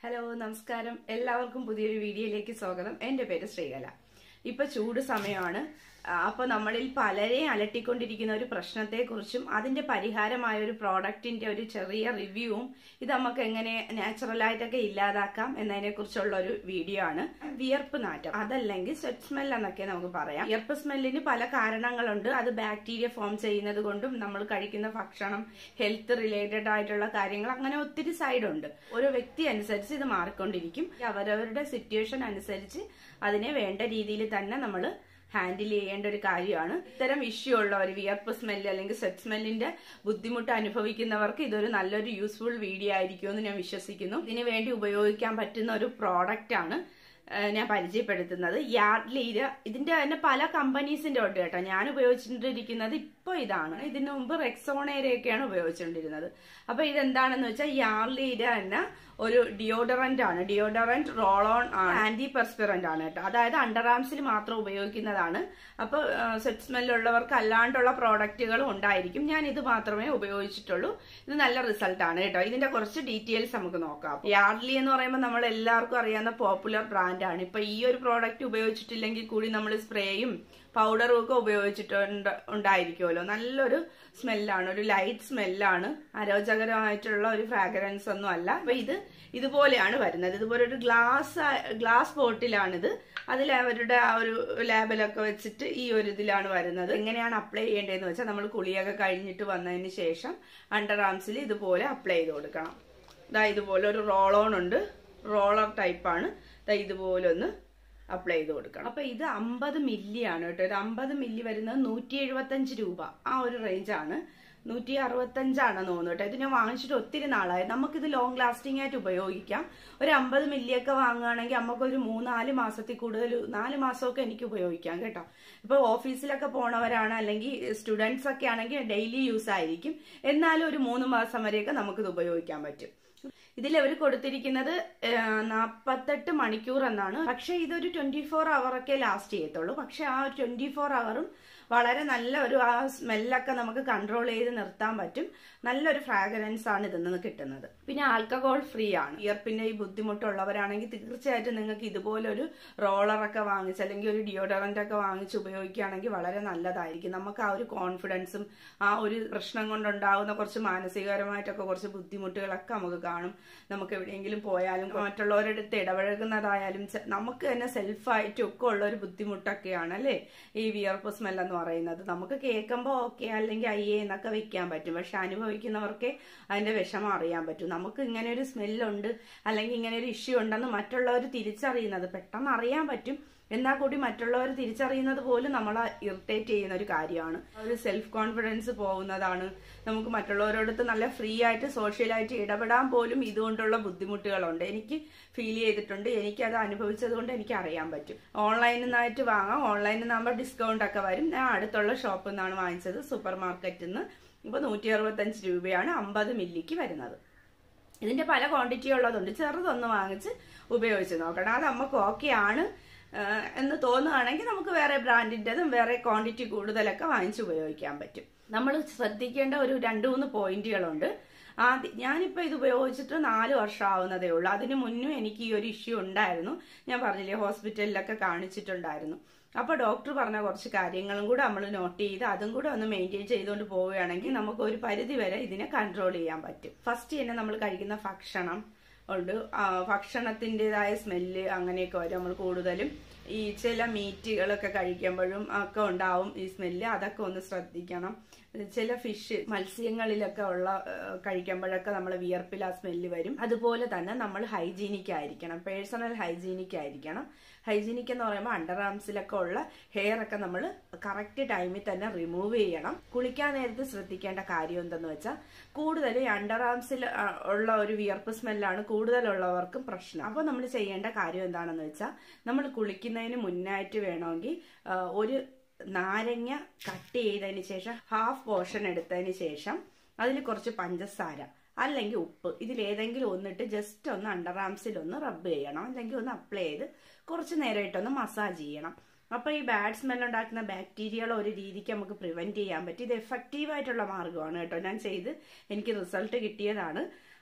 hello നമസ്കാരം എല്ലാവർക്കും പുതിയൊരു വീഡിയോയിലേക്ക് സ്വാഗതം എന്റെ പേര് ശ്രീകല ഇപ്പൊ ചൂട് സമയമാണ് ആ, അപ്പൊ നമ്മളിൽ പലരെയും അലട്ടിക്കൊണ്ടിരിക്കുന്ന ഒരു പ്രശ്നത്തെക്കുറിച്ചും അതിന്റെ പരിഹാരമായ ഒരു പ്രോഡക്റ്റിന്റെ ഒരു ചെറിയ റിവ്യൂവും ഇത് നമുക്ക് എങ്ങനെ നാച്ചുറലായിട്ടൊക്കെ ഇല്ലാതാക്കാം എന്നതിനെ കുറിച്ചുള്ള ഒരു വീഡിയോ ആണ് വിയർപ്പ് നാറ്റം അതല്ലെങ്കിൽ സ്വെറ്റ് സ്മെൽ എന്നൊക്കെ നമുക്ക് പറയാം വിയർപ്പ് സ്മെല്ലിന് പല കാരണങ്ങളുണ്ട് അത് ബാക്ടീരിയ ഫോം ചെയ്യുന്നത് കൊണ്ടും നമ്മൾ കഴിക്കുന്ന ഭക്ഷണം ഹെൽത്ത് റിലേറ്റഡ് ആയിട്ടുള്ള കാര്യങ്ങൾ അങ്ങനെ ഒത്തിരി സൈഡ് ഉണ്ട് ഓരോ വ്യക്തി അനുസരിച്ച് ഇത് മാറിക്കൊണ്ടിരിക്കും അവരവരുടെ സിറ്റുവേഷൻ അനുസരിച്ച് അതിനെ വേണ്ട രീതിയിൽ തന്നെ നമ്മൾ ഹാൻഡിൽ ചെയ്യേണ്ട ഒരു കാര്യമാണ് ഇത്തരം ഇഷ്യൂ ഉള്ളവർ വിയർപ്പ് സ്മെല്ല് അല്ലെങ്കിൽ സെറ്റ് സ്മെല്ലിന്റെ ബുദ്ധിമുട്ട് അനുഭവിക്കുന്നവർക്ക് ഇതൊരു നല്ലൊരു യൂസ്ഫുൾ വീഡിയോ ആയിരിക്കുമെന്ന് ഞാൻ വിശ്വസിക്കുന്നു ഇതിനു വേണ്ടി ഉപയോഗിക്കാൻ പറ്റുന്ന ഒരു പ്രോഡക്റ്റ് ആണ് ഏഹ് ഞാൻ പരിചയപ്പെടുത്തുന്നത് യാർഡ്ലിയില് ഇതിന്റെ തന്നെ പല കമ്പനീസിന്റെ ഉണ്ട് കേട്ടോ ഞാൻ ഉപയോഗിച്ചിട്ടിരിക്കുന്നത് ഇപ്പൊ ഇതാണ് ഇതിനു മുമ്പ് റെക്സോണേരയൊക്കെയാണ് ഉപയോഗിച്ചുകൊണ്ടിരുന്നത് അപ്പൊ ഇതെന്താണെന്ന് വെച്ചാൽ യാർഡ്ലിയുടെ തന്നെ ഒരു ഡിയോഡറന്റ് ആണ് ഡിയോഡറന്റ് റോൾ ഓൺ ആണ് ആന്റി പെർസ്പിറന്റ് ആണ് കേട്ടോ അതായത് അണ്ടർ ആംസിൽ മാത്രം ഉപയോഗിക്കുന്നതാണ് അപ്പൊ സെറ്റ് സ്മെൽ ഉള്ളവർക്ക് അല്ലാണ്ടുള്ള പ്രോഡക്റ്റുകളും ഉണ്ടായിരിക്കും ഞാൻ ഇത് മാത്രമേ ഉപയോഗിച്ചിട്ടുള്ളൂ ഇത് നല്ല റിസൾട്ട് ആണ് കേട്ടോ ഇതിന്റെ കുറച്ച് ഡീറ്റെയിൽസ് നമുക്ക് നോക്കാം യാർഡ്ലി എന്ന് പറയുമ്പോൾ നമ്മൾ എല്ലാവർക്കും അറിയാവുന്ന പോപ്പുലർ ബ്രാൻഡാണ് ഇപ്പൊ ഈ ഒരു പ്രോഡക്റ്റ് ഉപയോഗിച്ചിട്ടില്ലെങ്കിൽ കൂടി നമ്മൾ സ്പ്രേയും പൗഡറും ഒക്കെ ഉപയോഗിച്ചിട്ടുണ്ട് ഉണ്ടായിരിക്കുമല്ലോ നല്ലൊരു സ്മെല്ലാണ് ഒരു ലൈറ്റ് സ്മെല്ലാണ് അരോചകരമായിട്ടുള്ള ഒരു ഫ്രാഗ്രൻസ് ഒന്നും അല്ല അപ്പൊ ഇത് ഇതുപോലെയാണ് വരുന്നത് ഇതുപോലെ ഒരു ഗ്ലാസ് ഗ്ലാസ് ബോട്ടിലാണിത് അതിൽ അവരുടെ ആ ഒരു ലാബിലൊക്കെ വെച്ചിട്ട് ഈ ഒരു ഇതിലാണ് വരുന്നത് എങ്ങനെയാണ് അപ്ലൈ ചെയ്യേണ്ടതെന്ന് വെച്ചാൽ നമ്മൾ കുളിയൊക്കെ കഴിഞ്ഞിട്ട് വന്നതിന് ശേഷം അണ്ടർ ആംസിൽ ഇതുപോലെ അപ്ലൈ ചെയ്ത് കൊടുക്കണം ഇതാ ഇതുപോലെ ഒരു റോൾ ഓൺ ഉണ്ട് റോളർ ടൈപ്പാണ് ദാ ഇതുപോലെ ഒന്ന് അപ്ലൈ ചെയ്ത് കൊടുക്കണം അപ്പൊ ഇത് അമ്പത് മില്ലി ആണ് കേട്ടോ ഇത് അമ്പത് മില്ലി വരുന്നത് നൂറ്റി എഴുപത്തഞ്ച് രൂപ ആ ഒരു റേഞ്ചാണ് നൂറ്റി അറുപത്തഞ്ചാണെന്ന് തോന്നുന്നു കേട്ടോ ഇത് ഞാൻ വാങ്ങിച്ചിട്ട് ഒത്തിരി നാളായി നമുക്കിത് ലോങ് ലാസ്റ്റിംഗ് ആയിട്ട് ഉപയോഗിക്കാം ഒരു അമ്പത് മില്ലിയൊക്കെ വാങ്ങുകയാണെങ്കിൽ നമുക്കൊരു മൂന്നാല് മാസത്തിൽ കൂടുതൽ നാല് മാസമൊക്കെ എനിക്ക് ഉപയോഗിക്കാം കേട്ടോ ഇപ്പൊ ഓഫീസിലൊക്കെ പോണവരാണ് അല്ലെങ്കിൽ സ്റ്റുഡൻസ് ഒക്കെ ആണെങ്കിൽ ഡെയിലി യൂസ് ആയിരിക്കും എന്നാലും ഒരു മൂന്ന് മാസം വരെയൊക്കെ നമുക്കിത് ഉപയോഗിക്കാൻ പറ്റും ഇതിൽ അവർ കൊടുത്തിരിക്കുന്നത് നാൽപ്പത്തെട്ട് മണിക്കൂർ എന്നാണ് പക്ഷെ ഇതൊരു ട്വന്റി ഫോർ ഒക്കെ ലാസ്റ്റ് ചെയ്യത്തുള്ളൂ പക്ഷെ ആ ഒരു ട്വന്റി ഫോർ അവറും വളരെ നല്ല ഒരു ആ സ്മെല്ലൊക്കെ നമുക്ക് കൺട്രോൾ ചെയ്ത് നിർത്താൻ പറ്റും നല്ലൊരു ഫ്രാഗ്രൻസ് ആണ് ഇതിൽ നിന്ന് കിട്ടുന്നത് പിന്നെ ആൽക്കഹോൾ ഫ്രീ ആണ് ഇയർപ്പിന്റെ ഈ ബുദ്ധിമുട്ടുള്ളവരാണെങ്കിൽ തീർച്ചയായിട്ടും നിങ്ങൾക്ക് ഇതുപോലെ ഒരു റോളറൊക്കെ വാങ്ങിച്ച് അല്ലെങ്കിൽ ഒരു ഡിയോഡറന്റ് ഒക്കെ വാങ്ങിച്ച് ഉപയോഗിക്കുകയാണെങ്കിൽ വളരെ നല്ലതായിരിക്കും നമുക്ക് ആ ഒരു കോൺഫിഡൻസും ആ ഒരു പ്രശ്നം കൊണ്ടുണ്ടാകുന്ന കുറച്ച് മാനസികപരമായിട്ടൊക്കെ കുറച്ച് ബുദ്ധിമുട്ടുകളൊക്കെ നമുക്ക് കാണും നമുക്ക് എവിടെയെങ്കിലും പോയാലും മറ്റുള്ളവരുടെ അടുത്ത് ഇടപഴകുന്നതായാലും ചെ- നമുക്ക് തന്നെ സെൽഫായിട്ടും ഒക്കെ ഉള്ള ഒരു ബുദ്ധിമുട്ടൊക്കെയാണ് അല്ലേ ഈ വിയർപ്പ് സ്മെൽ എന്ന് പറയുന്നത് നമുക്ക് കേൾക്കുമ്പോൾ ഓക്കെ അല്ലെങ്കിൽ അയ്യേ എന്നൊക്കെ വെക്കാൻ പറ്റും പക്ഷെ അനുഭവിക്കുന്നവർക്കേ അതിന്റെ വിഷമം അറിയാൻ പറ്റും നമുക്ക് ഇങ്ങനെ ഒരു സ്മെല്ലുണ്ട് അല്ലെങ്കിൽ ഇങ്ങനെ ഒരു ഇഷ്യൂ ഉണ്ടെന്ന് മറ്റുള്ളവർ തിരിച്ചറിയുന്നത് പെട്ടെന്ന് അറിയാൻ പറ്റും എന്നാൽ കൂടി മറ്റുള്ളവർ തിരിച്ചറിയുന്നത് പോലും നമ്മളെ ഇറിറ്റേറ്റ് ചെയ്യുന്ന ഒരു കാര്യമാണ് ഒരു സെൽഫ് കോൺഫിഡൻസ് പോകുന്നതാണ് നമുക്ക് മറ്റുള്ളവരോടത്ത് നല്ല ഫ്രീ ആയിട്ട് സോഷ്യലായിട്ട് ഇടപെടാൻ പോലും ഇതുകൊണ്ടുള്ള ബുദ്ധിമുട്ടുകളുണ്ട് എനിക്ക് ഫീൽ ചെയ്തിട്ടുണ്ട് എനിക്കത് അനുഭവിച്ചത് കൊണ്ട് എനിക്ക് അറിയാൻ പറ്റും ഓൺലൈനിൽ നിന്നായിട്ട് വാങ്ങാം ഓൺലൈനിൽ നിന്നാകുമ്പോൾ ഡിസ്കൗണ്ട് ഒക്കെ വരും ഞാൻ അടുത്തുള്ള ഷോപ്പിൽ നിന്നാണ് വാങ്ങിച്ചത് സൂപ്പർ മാർക്കറ്റിൽ നിന്ന് ഇപ്പൊ നൂറ്റി അറുപത്തഞ്ച് രൂപയാണ് അമ്പത് മില്ലിക്ക് വരുന്നത് ഇതിന്റെ പല ക്വാണ്ടിറ്റി ഉള്ളതുണ്ട് ചെറുതൊന്ന് വാങ്ങിച്ച് ഉപയോഗിച്ച് നോക്കണം അത് നമുക്ക് ഓക്കെ ആണ് ആഹ് എന്ന് തോന്നുകയാണെങ്കിൽ നമുക്ക് വേറെ ബ്രാൻഡിൻ്റെതും വേറെ ക്വാണ്ടിറ്റി കൂടുതലൊക്കെ വാങ്ങിച്ച് ഉപയോഗിക്കാൻ പറ്റും നമ്മൾ ശ്രദ്ധിക്കേണ്ട ഒരു രണ്ട് മൂന്ന് പോയിന്റുകളുണ്ട് ആദ്യം ഞാനിപ്പോൾ ഇത് ഉപയോഗിച്ചിട്ട് നാല് വർഷം ആവുന്നതേ ഉള്ളൂ അതിന് മുന്നും എനിക്ക് ഈ ഒരു ഇഷ്യൂ ഉണ്ടായിരുന്നു ഞാൻ പറഞ്ഞില്ലേ ഹോസ്പിറ്റലിലൊക്കെ കാണിച്ചിട്ടുണ്ടായിരുന്നു അപ്പൊ ഡോക്ടർ പറഞ്ഞ കുറച്ച് കാര്യങ്ങളും കൂടെ നമ്മൾ നോട്ട് ചെയ്ത് അതും കൂടെ ഒന്ന് മെയിൻറ്റെയിൻ ചെയ്തുകൊണ്ട് പോവുകയാണെങ്കിൽ നമുക്ക് ഒരു പരിധി വരെ ഇതിനെ കൺട്രോൾ ചെയ്യാൻ പറ്റും ഫസ്റ്റ് തന്നെ നമ്മൾ കഴിക്കുന്ന ഭക്ഷണം ഉണ്ട് ആ, ഭക്ഷണത്തിൻ്റെതായ സ്മെല്ല് അങ്ങനെയൊക്കെ വരും നമ്മൾ കൂടുതലും ഈ ചില മീറ്റുകളൊക്കെ കഴിക്കുമ്പോഴും ഒക്കെ ഉണ്ടാവും ഈ സ്മെല്ല് അതൊക്കെ ഒന്ന് ശ്രദ്ധിക്കണം ചില ഫിഷ് മത്സ്യങ്ങളിലൊക്കെ ഉള്ള ആ, കഴിക്കുമ്പോഴൊക്കെ നമ്മൾ വിയർപ്പിൽ ആ സ്മെല്ല് വരും അതുപോലെ തന്നെ നമ്മൾ ഹൈജീനിക് ആയിരിക്കണം പേഴ്സണൽ ഹൈജീനിക് ആയിരിക്കണം ഹൈജീനിക് എന്ന് പറയുമ്പോൾ അണ്ടർ ആംസിലൊക്കെ ഉള്ള ഹെയർ ഒക്കെ നമ്മൾ കറക്റ്റ് ടൈമിൽ തന്നെ റിമൂവ് ചെയ്യണം കുളിക്കാൻ നേരത്ത് ശ്രദ്ധിക്കേണ്ട കാര്യം എന്തെന്ന് വെച്ചാൽ കൂടുതൽ ഈ അണ്ടർ ആംസിൽ ഉള്ള ഒരു വിയർപ്പ് സ്മെല്ലാണ് കൂടുതലുള്ളവർക്കും പ്രശ്നം അപ്പോൾ നമ്മൾ ചെയ്യേണ്ട കാര്യം എന്താണെന്ന് വെച്ചാൽ നമ്മൾ കുളിക്കുന്നതിന് മുന്നായിട്ട് വേണമെങ്കിൽ ആ, ഒരു നാരങ്ങ കട്ട് ചെയ്തതിന് ശേഷം ഹാഫ് പോർഷൻ എടുത്തതിന് ശേഷം അതിൽ കുറച്ച് പഞ്ചസാര അല്ലെങ്കിൽ ഉപ്പ് ഇതിലേതെങ്കിലും ഒന്നിട്ട് ജസ്റ്റ് ഒന്ന് അണ്ടർ ആംസിൽ ഒന്ന് റബ്ബ് ചെയ്യണം അല്ലെങ്കിൽ ഒന്ന് അപ്ലൈ ചെയ്ത് കുറച്ച് നേരമായിട്ടൊന്ന് മസാജ് ചെയ്യണം അപ്പൊ ഈ ബാഡ് സ്മെൽ ഉണ്ടാക്കുന്ന ബാക്ടീരിയകൾ ഒരു രീതിക്ക് നമുക്ക് പ്രിവെന്റ് ചെയ്യാൻ പറ്റും ഇത് എഫക്റ്റീവ് ആയിട്ടുള്ള മാർഗ്ഗമാണ് കേട്ടോ ഞാൻ ചെയ്ത് എനിക്ക് റിസൾട്ട് കിട്ടിയതാണ്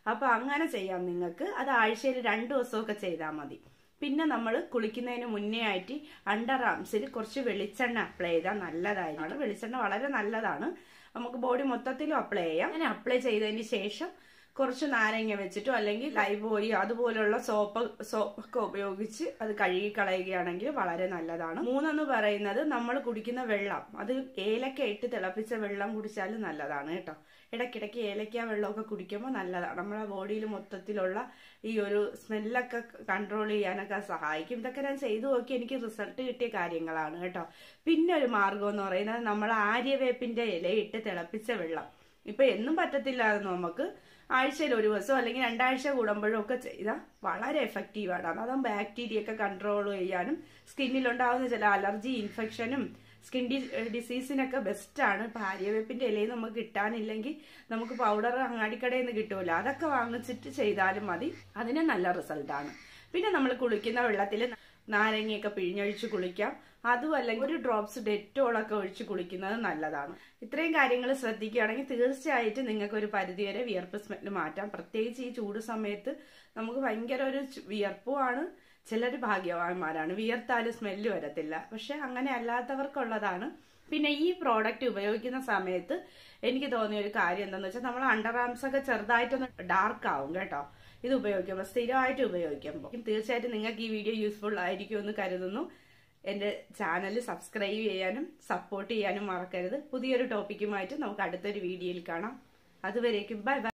അപ്പൊ അങ്ങനെ ചെയ്യാം നിങ്ങൾക്ക് അത് ആഴ്ചയിൽ രണ്ടു ദിവസമൊക്കെ ചെയ്താൽ മതി പിന്നെ നമ്മൾ കുളിക്കുന്നതിന് മുന്നേ ആയിട്ട് അണ്ടർ ആംസിൽ കുറച്ച് വെളിച്ചെണ്ണ അപ്ലൈ ചെയ്താൽ നല്ലതായിരിക്കും വെളിച്ചെണ്ണ വളരെ നല്ലതാണ് നമുക്ക് ബോഡി മൊത്തത്തിലും അപ്ലൈ ചെയ്യാം അങ്ങനെ അപ്ലൈ ചെയ്തതിന് ശേഷം കുറച്ച് നാരങ്ങ വെച്ചിട്ടോ അല്ലെങ്കിൽ ലൈവ് ഓയി അതുപോലുള്ള സോപ്പ് സോപ്പൊക്കെ ഉപയോഗിച്ച് അത് കഴുകി കളയുകയാണെങ്കിൽ വളരെ നല്ലതാണ് മൂന്നെന്ന് പറയുന്നത് നമ്മൾ കുടിക്കുന്ന വെള്ളം അത് ഏലക്ക ഇട്ട് തിളപ്പിച്ച വെള്ളം കുടിച്ചാൽ നല്ലതാണ് കേട്ടോ ഇടയ്ക്കിടയ്ക്ക് ഏലക്ക വെള്ളമൊക്കെ കുടിക്കുമ്പോൾ നല്ലതാണ് നമ്മുടെ ബോഡിയിൽ മൊത്തത്തിലുള്ള ഈ ഒരു സ്മെല്ലൊക്കെ കൺട്രോൾ ചെയ്യാനൊക്കെ സഹായിക്കും ഇതൊക്കെ ഞാൻ ചെയ്തു നോക്കി എനിക്ക് റിസൾട്ട് കിട്ടിയ കാര്യങ്ങളാണ് കേട്ടോ പിന്നെ ഒരു മാർഗം എന്ന് പറയുന്നത് നമ്മൾ ആര്യവേപ്പിന്റെ ഇലയിട്ട് തിളപ്പിച്ച വെള്ളം ഇപ്പൊ എന്നും പറ്റത്തില്ലായിരുന്നു നമുക്ക് ആഴ്ചയിൽ ഒരു ദിവസം അല്ലെങ്കിൽ രണ്ടാഴ്ച കൂടുമ്പോഴും ഒക്കെ ചെയ്താൽ വളരെ എഫക്റ്റീവാണ് അതാ ബാക്ടീരിയ ഒക്കെ കൺട്രോൾ ചെയ്യാനും സ്കിന്നിലുണ്ടാകുന്ന ചില അലർജി ഇൻഫെക്ഷനും സ്കിൻ ഡി ഡിസീസിനൊക്കെ ബെസ്റ്റാണ് ഇപ്പം ആര്യവേപ്പിൻ്റെ ഇലയിൽ നമുക്ക് കിട്ടാനില്ലെങ്കിൽ നമുക്ക് പൗഡർ അങ്ങാടിക്കടയിൽ നിന്ന് കിട്ടുമല്ലോ അതൊക്കെ വാങ്ങിച്ചിട്ട് ചെയ്താലും മതി അതിന് നല്ല റിസൾട്ടാണ് പിന്നെ നമ്മൾ കുളിക്കുന്ന വെള്ളത്തിൽ നാരങ്ങയൊക്കെ പിഴിഞ്ഞൊഴിച്ച് കുളിക്കാം അതും അല്ലെങ്കിൽ ഒരു ഡ്രോപ്സ് ഡെറ്റോളൊക്കെ ഒഴിച്ച് കുളിക്കുന്നത് നല്ലതാണ് ഇത്രയും കാര്യങ്ങൾ ശ്രദ്ധിക്കുകയാണെങ്കിൽ തീർച്ചയായിട്ടും നിങ്ങൾക്ക് ഒരു പരിധിവരെ വിയർപ്പ് സ്മെല്ല് മാറ്റാം പ്രത്യേകിച്ച് ഈ ചൂട് സമയത്ത് നമുക്ക് ഭയങ്കര ഒരു വിയർപ്പുമാണ് ചിലർ ഭാഗ്യവാന്മാരാണ് വിയർത്താലും സ്മെല്ല് വരത്തില്ല പക്ഷെ അങ്ങനെ അല്ലാത്തവർക്കുള്ളതാണ് പിന്നെ ഈ പ്രോഡക്റ്റ് ഉപയോഗിക്കുന്ന സമയത്ത് എനിക്ക് തോന്നിയ ഒരു കാര്യം എന്താണെന്ന് വെച്ചാൽ നമ്മൾ അണ്ടർ ആംസ് ഒക്കെ ചെറുതായിട്ടൊന്ന് ഡാർക്ക് ആവും കേട്ടോ ഇത് ഉപയോഗിക്കുമ്പോൾ സ്ഥിരമായിട്ട് ഉപയോഗിക്കുമ്പോൾ തീർച്ചയായിട്ടും നിങ്ങൾക്ക് ഈ വീഡിയോ യൂസ്ഫുൾ ആയിരിക്കും എന്ന് കരുതുന്നു എൻ്റെ ചാനൽ സബ്സ്ക്രൈബ് ചെയ്യാനും സപ്പോർട്ട് ചെയ്യാനും മറക്കരുത് പുതിയൊരു ടോപ്പിക്കുമായിട്ട് നമുക്ക് അടുത്തൊരു വീഡിയോയിൽ കാണാം അതുവരേക്കും ബൈ ബൈ